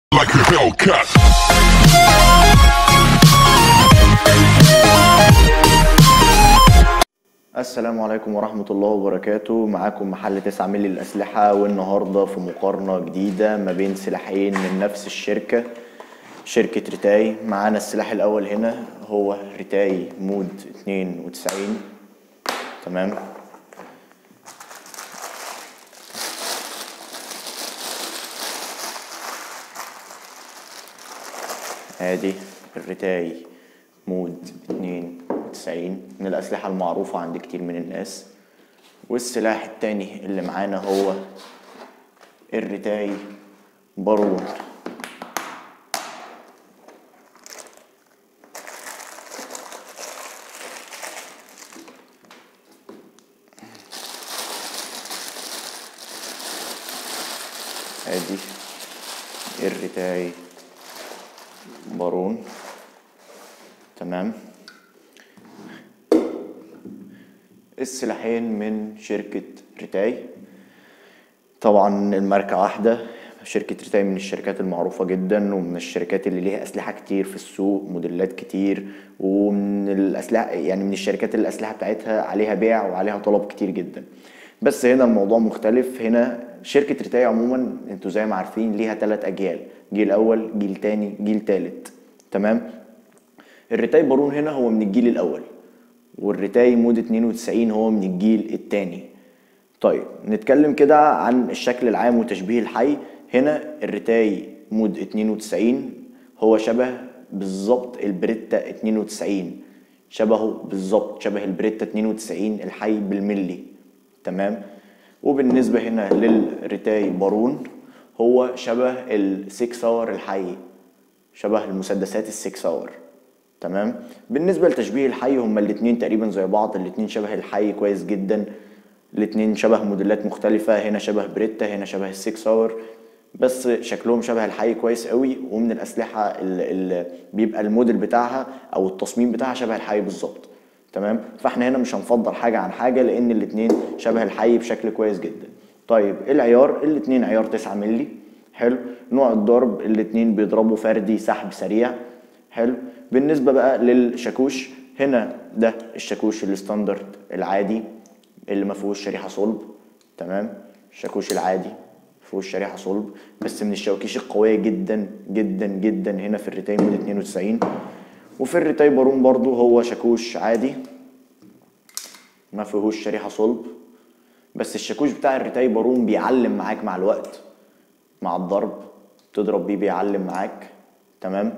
like a Hellcat. السلام عليكم ورحمة الله وبركاته معاكم محل 9 مللي الأسلحة والنهاردة في مقارنة جديدة ما بين سلاحين من نفس الشركة شركة ريتاي معانا السلاح الأول هنا هو ريتاي مود 92 تمام ادي الريتاي مود 92 من الأسلحة المعروفة عند كتير من الناس والسلاح التاني اللي معانا هو الريتاي بارون ادي الريتاي بارون تمام السلاحين من شركة ريتاي طبعا الماركة واحدة شركة ريتاي من الشركات المعروفة جدا ومن الشركات اللي ليها أسلحة كتير في السوق موديلات كتير ومن الأسلحة يعني من الشركات اللي الأسلحة بتاعتها عليها بيع وعليها طلب كتير جدا بس هنا الموضوع مختلف هنا شركة ريتاي عموما انتوا زي ما عارفين ليها تلات أجيال جيل أول جيل تاني جيل تالت تمام الريتاي بارون هنا هو من الجيل الأول والريتاي مود 92 هو من الجيل التاني طيب نتكلم كده عن الشكل العام وتشبيه الحي هنا الريتاي مود 92 هو شبه بالظبط البريتا 92 شبهه بالظبط شبه البريتا 92 الحي بالملي تمام وبالنسبة هنا للريتاي بارون هو شبه السيكس اور الحي شبه المسدسات السيكس اور تمام بالنسبة لتشبيه الحي هما الاتنين تقريبا زي بعض الاتنين شبه الحي كويس جدا الاتنين شبه موديلات مختلفة هنا شبه بريتا هنا شبه السيكس اور بس شكلهم شبه الحي كويس قوي ومن الأسلحة اللي بيبقى الموديل بتاعها أو التصميم بتاعها شبه الحي بالظبط تمام فاحنا هنا مش هنفضل حاجة عن حاجة لأن الاتنين شبه الحي بشكل كويس جدا طيب العيار الاتنين عيار 9 مللي حلو نوع الضرب الاتنين بيضربوا فردي سحب سريع حلو بالنسبة بقى للشاكوش هنا ده الشاكوش الستاندرد العادي اللي ما فيهوش شريحة صلب تمام الشاكوش العادي فيهوش شريحة صلب بس من الشواكيش القوية جدا جدا جدا هنا في الريتاي مود 92 وفي الريتاي بارون برضو هو شاكوش عادي ما فيهوش شريحة صلب بس الشاكوش بتاع الريتاي بارون بيعلم معاك مع الوقت مع الضرب تضرب بيه بيعلم معاك تمام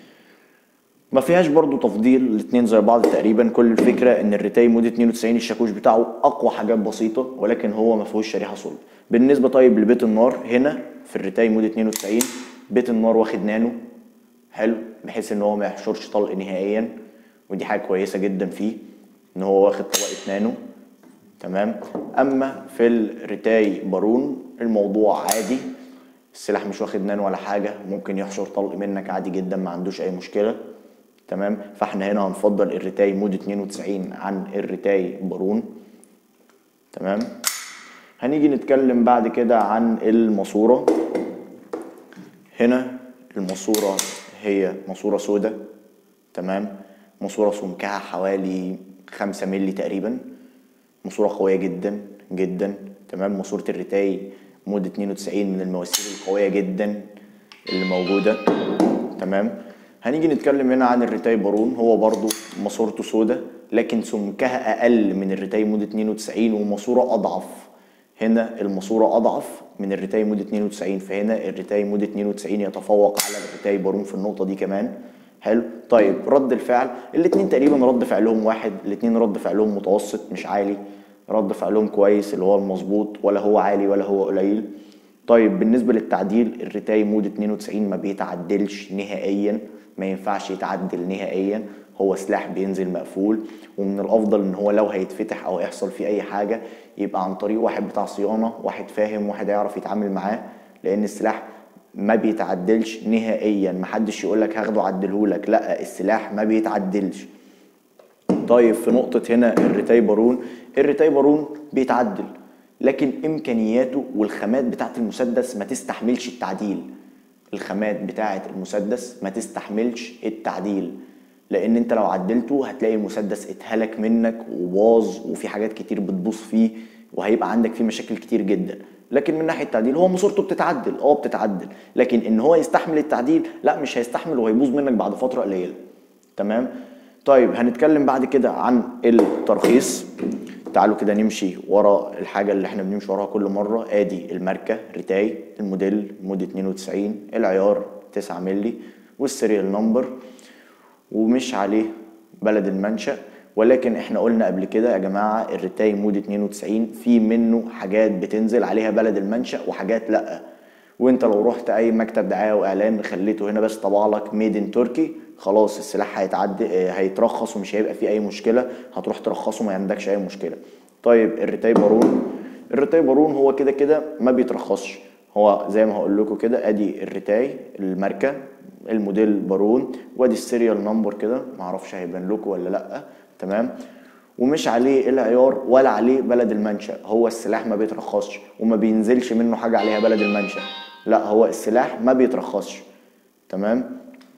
ما فيهاش برضو تفضيل الاتنين زي بعض تقريبا كل الفكرة ان الريتاي مود 92 الشاكوش بتاعه اقوى حاجات بسيطة ولكن هو ما فيهوش شريحة صلب بالنسبة طيب لبيت النار هنا في الريتاي مود 92 بيت النار واخد نانو حلو بحيث ان هو ما يحشرش طلق نهائيا ودي حاجة كويسة جدا فيه ان هو واخد طبقة نانو تمام اما في الريتاي بارون الموضوع عادي السلاح مش واخد نانو ولا حاجة ممكن يحشر طلق منك عادي جدا ما عندوش اي مشكلة تمام فاحنا هنا هنفضل الريتاي مود 92 عن الريتاي بارون تمام هنيجي نتكلم بعد كده عن الماسورة هنا الماسورة هي ماسورة سودة تمام ماسورة سمكها حوالي خمسة ملي تقريبا ماسورة قوية جدا جدا تمام ماسورة الريتاي مود 92 من المواسير القوية جدا اللي موجودة تمام هنيجي نتكلم هنا عن الريتاي بارون هو برضو ماسورته سودة لكن سمكها أقل من الريتاي مود 92 وماسورة أضعف هنا الماسورة أضعف من الريتاي مود 92 فهنا الريتاي مود 92 يتفوق على الريتاي بارون في النقطة دي كمان حلو طيب رد الفعل الاتنين تقريبا رد فعلهم واحد الاتنين رد فعلهم متوسط مش عالي رد فعلهم كويس اللي هو المظبوط ولا هو عالي ولا هو قليل طيب بالنسبة للتعديل الريتاي مود 92 ما بيتعدلش نهائيا ما ينفعش يتعدل نهائيا هو سلاح بينزل مقفول ومن الافضل ان هو لو هيتفتح او يحصل فيه اي حاجه يبقى عن طريق واحد بتاع صيانه واحد فاهم واحد يعرف يتعامل معاه لان السلاح ما بيتعدلش نهائيا محدش يقول لك هاخده عدلهولك لا السلاح ما بيتعدلش طيب في نقطة هنا الريتاي بارون الريتاي بارون بيتعدل لكن امكانياته والخامات بتاعت المسدس ما تستحملش التعديل الخامات بتاعه المسدس ما تستحملش التعديل لان انت لو عدلته هتلاقي المسدس اتهلك منك وباظ وفي حاجات كتير بتبوظ فيه وهيبقى عندك فيه مشاكل كتير جدا لكن من ناحيه التعديل هو ماسورته بتتعدل اه بتتعدل لكن ان هو يستحمل التعديل لا مش هيستحمل وهيبوظ منك بعد فتره قليله تمام طيب هنتكلم بعد كده عن الترخيص تعالوا كده نمشي ورا الحاجة اللي احنا بنمشي وراها كل مرة ادي الماركة ريتاي الموديل مود 92 العيار 9 مللي والسيريال نمبر ومش عليه بلد المنشأ ولكن احنا قلنا قبل كده يا جماعة الريتاي مود 92 في منه حاجات بتنزل عليها بلد المنشأ وحاجات لأ وانت لو رحت اي مكتب دعايه واعلان خليته هنا بس طبع لك ميد ان تركي خلاص السلاح هيتعدي اه، هيترخص ومش هيبقى فيه اي مشكله هتروح ترخصه ما عندكش اي مشكله طيب الريتاي بارون الريتاي بارون هو كده كده ما بيترخصش هو زي ما هقول لكم كده ادي الريتاي الماركه الموديل بارون وادي السيريال نمبر كده معرفش هيبان لكم ولا لا تمام ومش عليه العيار ولا عليه بلد المنشأ هو السلاح ما بيترخصش وما بينزلش منه حاجة عليها بلد المنشأ لا هو السلاح ما بيترخصش تمام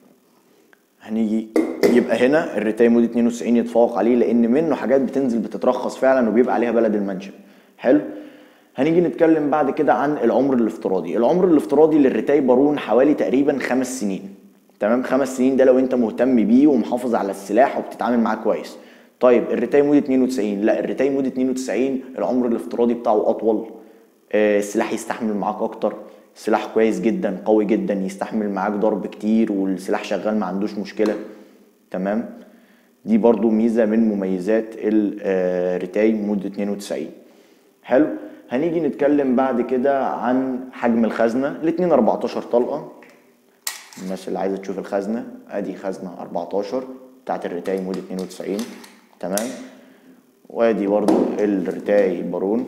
هنيجي يبقى هنا الريتاي مود 92 يتفوق عليه لان منه حاجات بتنزل بتترخص فعلا وبيبقى عليها بلد المنشأ حلو هنيجي نتكلم بعد كده عن العمر الافتراضي العمر الافتراضي للريتاي بارون حوالي تقريبا خمس سنين تمام خمس سنين ده لو انت مهتم بيه ومحافظ على السلاح وبتتعامل معاه كويس طيب الريتاي مود 92 لا الريتاي مود 92 العمر الافتراضي بتاعه اطول آه، السلاح يستحمل معاك اكتر سلاح كويس جدا قوي جدا يستحمل معاك ضرب كتير والسلاح شغال ما عندوش مشكله تمام دي برضو ميزه من مميزات الريتاي مود 92 حلو هنيجي نتكلم بعد كده عن حجم الخزنه الاتنين 14 طلقه الناس اللي عايزه تشوف الخزنه ادي خزنه 14 بتاعت الريتاي مود 92 تمام وادي برضو الريتاي بارون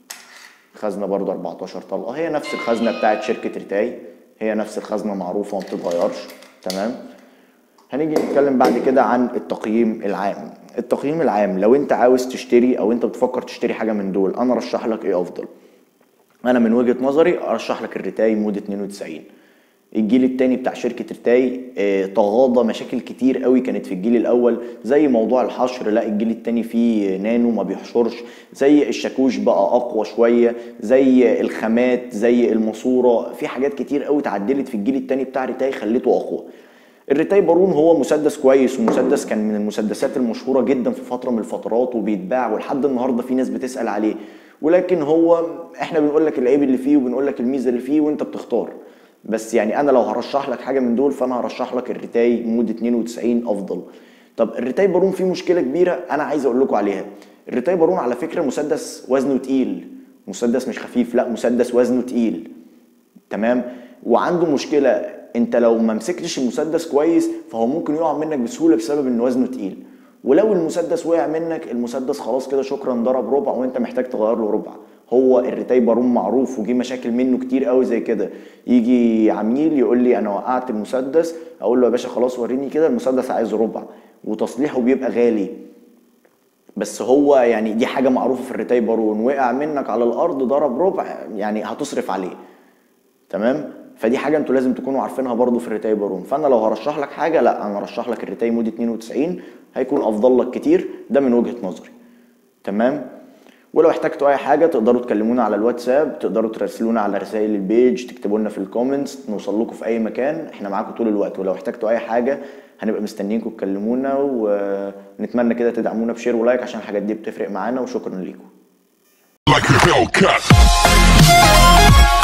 خزنه برضو 14 طلقه هي نفس الخزنه بتاعت شركه ريتاي هي نفس الخزنه معروفه وما بتتغيرش تمام هنيجي نتكلم بعد كده عن التقييم العام التقييم العام لو انت عاوز تشتري او انت بتفكر تشتري حاجه من دول انا ارشح لك ايه افضل انا من وجهه نظري ارشح لك الريتاي مود 92 الجيل التاني بتاع شركة ريتاي آه، تغاضى مشاكل كتير قوي كانت في الجيل الأول زي موضوع الحشر لا الجيل التاني فيه نانو ما بيحشرش زي الشاكوش بقى أقوى شوية زي الخامات زي الماسورة في حاجات كتير قوي اتعدلت في الجيل التاني بتاع ريتاي خلته أقوى الريتاي بارون هو مسدس كويس ومسدس كان من المسدسات المشهورة جدا في فترة من الفترات وبيتباع ولحد النهاردة في ناس بتسأل عليه ولكن هو احنا بنقول لك العيب اللي فيه وبنقول لك الميزة اللي فيه وانت بتختار بس يعني انا لو هرشح لك حاجه من دول فانا هرشح لك الريتاي مود 92 افضل طب الريتاي بارون فيه مشكله كبيره انا عايز اقول لكم عليها الريتاي بارون على فكره مسدس وزنه تقيل مسدس مش خفيف لا مسدس وزنه تقيل تمام وعنده مشكله انت لو ما مسكتش المسدس كويس فهو ممكن يقع منك بسهوله بسبب ان وزنه تقيل ولو المسدس وقع منك المسدس خلاص كده شكرا ضرب ربع وانت محتاج تغير له ربع هو الريتاي بارون معروف وجي مشاكل منه كتير قوي زي كده يجي عميل يقول لي انا وقعت المسدس اقول له يا باشا خلاص وريني كده المسدس عايز ربع وتصليحه بيبقى غالي بس هو يعني دي حاجه معروفه في الريتاي بارون وقع منك على الارض ضرب ربع يعني هتصرف عليه تمام فدي حاجه انتوا لازم تكونوا عارفينها برضو في الريتاي بارون فانا لو هرشح لك حاجه لا انا ارشح لك الريتاي مود 92 هيكون افضل لك كتير ده من وجهه نظري تمام ولو احتجتوا اي حاجه تقدروا تكلمونا على الواتساب تقدروا تراسلونا على رسائل البيج تكتبوا لنا في الكومنتس نوصل لكم في اي مكان احنا معاكم طول الوقت ولو احتجتوا اي حاجه هنبقى مستنيينكم تكلمونا ونتمنى كده تدعمونا بشير ولايك عشان الحاجات دي بتفرق معانا وشكرا ليكم like a Hellcat.